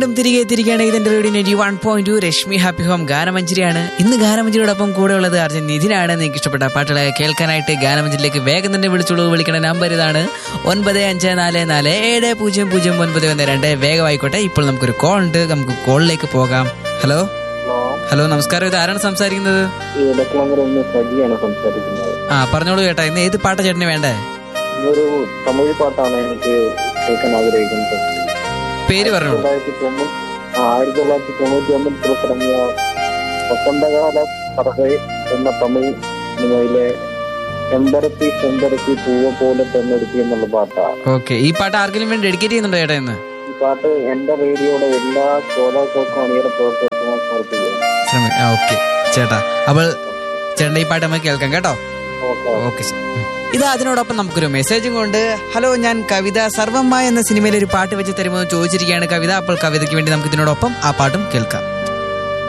വീണ്ടും തിരികെ എത്തിയിരിക്കുകയാണ് ഇതിന്റെ radio ninety one point two Rashmi happy home ഗാനമഞ്ചരിയാണ് ഇന്ന് ഗാനമഞ്ചരിയോടൊപ്പം കൂടെ ഉള്ളത് അർജുൻ നിധിനാണ് നിങ്ങൾക്ക് ഇഷ്ടപ്പെട്ട പാട്ടുകളെ കേൾക്കാനായിട്ട് ഗാനമഞ്ചരിയിലേക്ക് വേഗം തന്നെ വിളിച്ചോളൂ വിളിക്കണ നമ്പർ ഇതാണ് ഒൻപത് അഞ്ച് നാല് നാല് ഏഴ് പൂജ്യം പൂജ്യം ഒൻപത് ഒന്ന് രണ്ട് വേഗമായിക്കോട്ടെ ഇപ്പോൾ നമുക്കൊരു കോൾ ഉണ്ട് നമുക്ക് കോളിലേക്ക് പോകാം ഹലോ ഹലോ ഹലോ നമസ്കാരം ഇത് ആരാണ് സംസാരിക്കുന്നത് ഈ ഇടക്കുളങ്ങര നിന്ന് സജിയാണ് സംസാരിക്കുന്നത് ആ പറഞ്ഞോളൂ ചേട്ടാ ഇന്ന് ഏത് പാട്ടാ ചേട്ടന് വേണ്ടേ ഇതൊരു തമിഴ് പാട്ടാണ് എനിക്ക് കേൾക്കാൻ ആഗ്രഹിക്കുന്നത് പേര് പറഞ്ഞോളൂ തൊള്ളായിരത്തി തൊണ്ണൂറ്റി ആ, ആയിരത്തി തൊള്ളായിരത്തി തൊണ്ണൂറ്റി ഒന്നിൽ പുറത്തിറങ്ങിയ വസന്തകാല പറകൈ എന്ന തമിഴ് സിനിമയിലെ ചെമ്പരത്തി ചെമ്പരത്തി പൂവ പോലെ തെന്നെടുത്തി എന്നുള്ള പാട്ടാണ് ഓക്കെ ഈ പാട്ട് ആർക്കെങ്കിലും വേണ്ടി ഡെഡിക്കേറ്റ് ചെയ്യുന്നുണ്ടോ ചേട്ടാ ഇന്ന് ഈ പാട്ട് എന്റെ റേഡിയോയുടെ എല്ലാ ശ്രോതാക്കൾക്കും അണിയറ പ്രവർത്തകർക്കും സമർപ്പിക്കുക ശ്രമി ഓക്കെ ചേട്ടാ അപ്പോൾ ചേട്ടൻ്റെ ഈ പാട്ട് നമുക്ക് കേൾക്കാം കേട്ടോ ഓക്കെ ഓക്കെ ശരി. ഉം. ഇത് അതിനോടൊപ്പം നമുക്കൊരു മെസ്സേജും കൊണ്ട് ഹലോ ഞാൻ കവിത സർവമ്മ എന്ന സിനിമയിൽ ഒരു പാട്ട് വെച്ച് തരുമോ എന്ന് ചോദിച്ചിരിക്കുകയാണ് കവിത അപ്പോൾ കവിതയ്ക്ക് വേണ്ടി നമുക്ക് ഇതിനോടൊപ്പം ആ പാട്ടും കേൾക്കാം